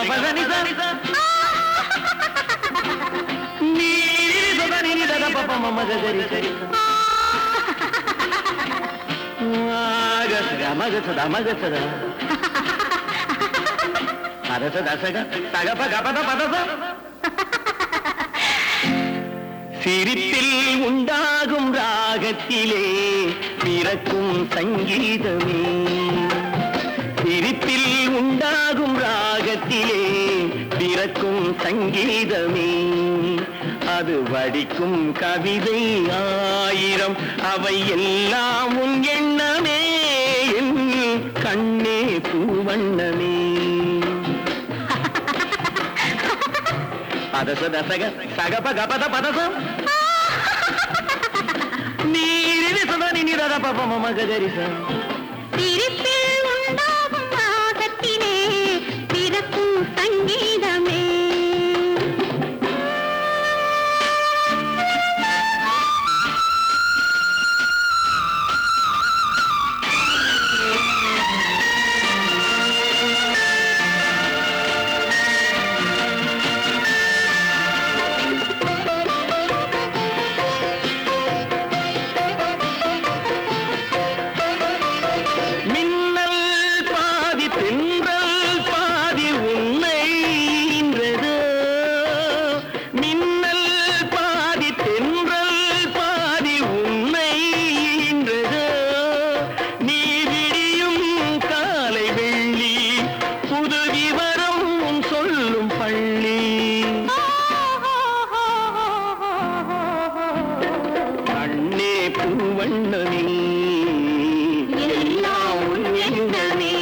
பதனி சனி ச நீ பதனி நி தத பப மம கரி சரி மக மக சதா மக சதா அரச தசக தகப கபத பதச சிரிப்பில் உண்டாகும் ராகத்திலே பிறக்கும் சங்கீதமே சிரிப்பில் உண்டாகும் ராகத்திலே பிறக்கும் சங்கீதமே அது வடிக்கும் கவிதை ஆயிரம் அவை எல்லாம் உன் எண்ணமே என் கண்ணே பூவண்ணமே பதச தசக சகப கபத பதசம் நீரிதி சதனி நிரத பப மம கதரிசம் சிரிப்பில் உண்டாகும் ராகத்திலே பிறக்கும் சங்கீதமே மின்னல் பாதி தென்றல் பாதி உண்மைன்றது மின்னல் பாதி தென்றல் பாதி உண்மைன்றது நீ விடியும் காலை வெள்ளி புது விவரம் உன் சொல்லும் பள்ளி கண்ணே பூவண்ணமே எல்லாம் உன் எண்ணமே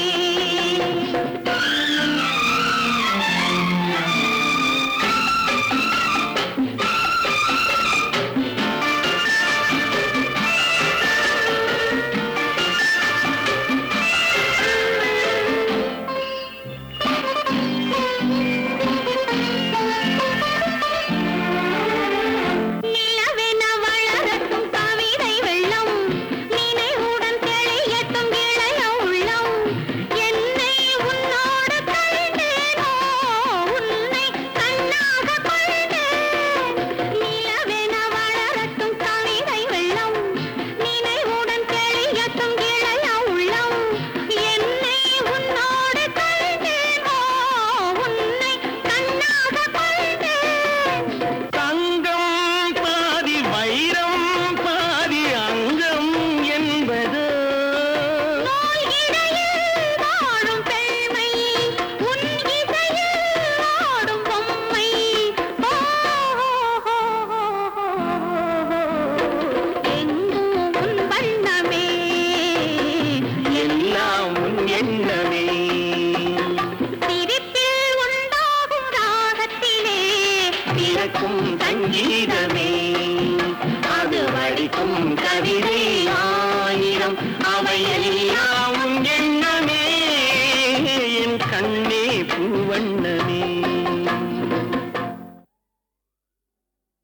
நிலவென வளரட்டும் கவிதை வெள்ளம் நினைவுடன் தெளியட்டும் இளைய உள்ளம் என்னை உன்னோடு கண்டேனோ உன்னை கண்ணாக கொண்டேன் நிலவென வளரட்டும் கவிதை வெள்ளம் நினைவுடன் தெளியட்டும் இளைய உள்ளம் என்னை உன்னோடு கண்டேனோ உன்னை கண்ணாக கொண்டேன் தங்கம் பாதி வைரம் பாதி அங்கம் என்பது நூல் இடையில் வாழும் பெண்மை உன் இசையில் ஆடும் பொம்மை ஓ, எங்கும் உன் வண்ணமே எல்லாம் உன் எண்ணமே சிரிப்பில் உண்டாகும் ராகத்திலே பிறக்கும் சங்கீதமே அது வடிக்கும் கவிதை ஆயிரம் அவை எல்லாம் உன் எண்ணமே என் கண்ணே பூவண்ணமே